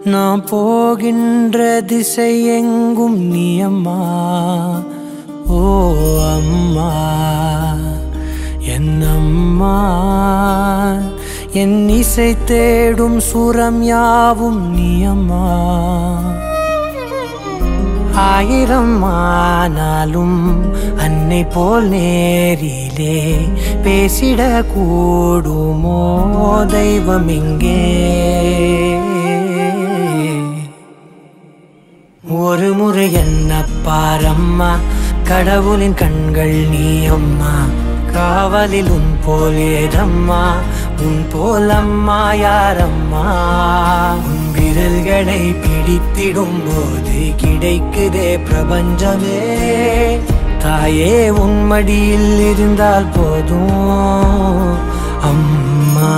நான் போகின்ற திசை எங்கும் நீ அம்மா ஓ அம்மா என் அம்மா என் இசை தேடும் சுரம் யாவும் நீ அம்மா ஆயிரம் ஆனாலும் அன்னை போல் நேரிலே பேசிட கூடுமோ தெய்வம் இங்கே ஒரு முறை என்ன பாரம்மா கடவுளின் கண்கள் நீ அம்மா காவலில் உன் போல் ஏதம்மா உன் போல் அம்மா யாரம்மா உன் விரல்களை பிடித்திடும் போது கிடைக்குதே பிரபஞ்சமே தாயே உன் மடியில் இருந்தால் போதும் அம்மா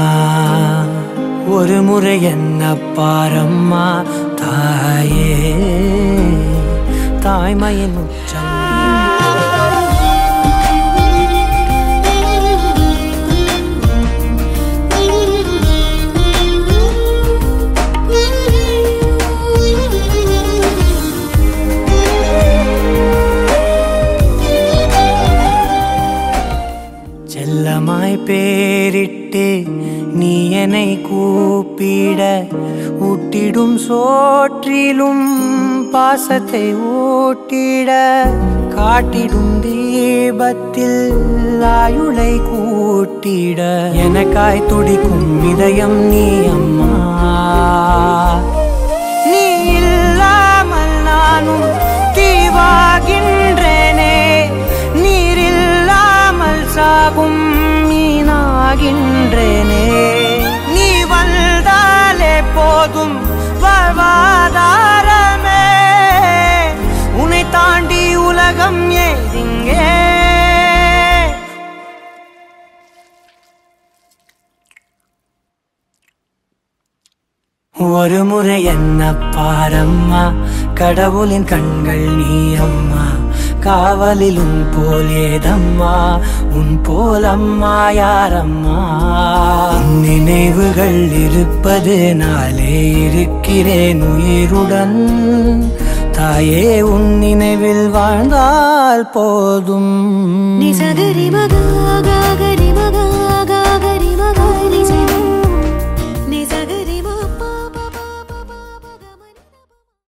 ஒரு முறை என்ன பாரம்மா தாயே தாய்மையின் உச்சம் செல்லமாய் பேரிட்டு நீ என்னை கூப்பிட ஊட்டிடும் சோற்றிலும் பாசத்தை ஊட்டிட காட்டிடும் தீபத்தில் ஆயுளை கூட்டிட எனக்காய் துடிக்கும் இதயம் நீ அம்மா நீ இல்லாமல் நானும் தீவாகின்றேனே நீரில்லாமல் சாகும் மீனாகின்றேனே நீ வந்தாலே போதும் வாழ்வாதாரமே உன்னை தாண்டி உலகம் ஏதிங்கே ஒரு முறை என்ன பாரம்மா கடவுளின் கண்கள் நீ அம்மா காவலில் உன் போல் ஏதம்மா உன் போல் அம்மா யாரம்மா உன் நினைவுகள் இருப்பது நாளே இருக்கிறேன் உயிருடன் தாயே உன் நினைவில் வாழ்ந்தால் போதும் நிசகரி மகா காகரி மகா காகரி மகா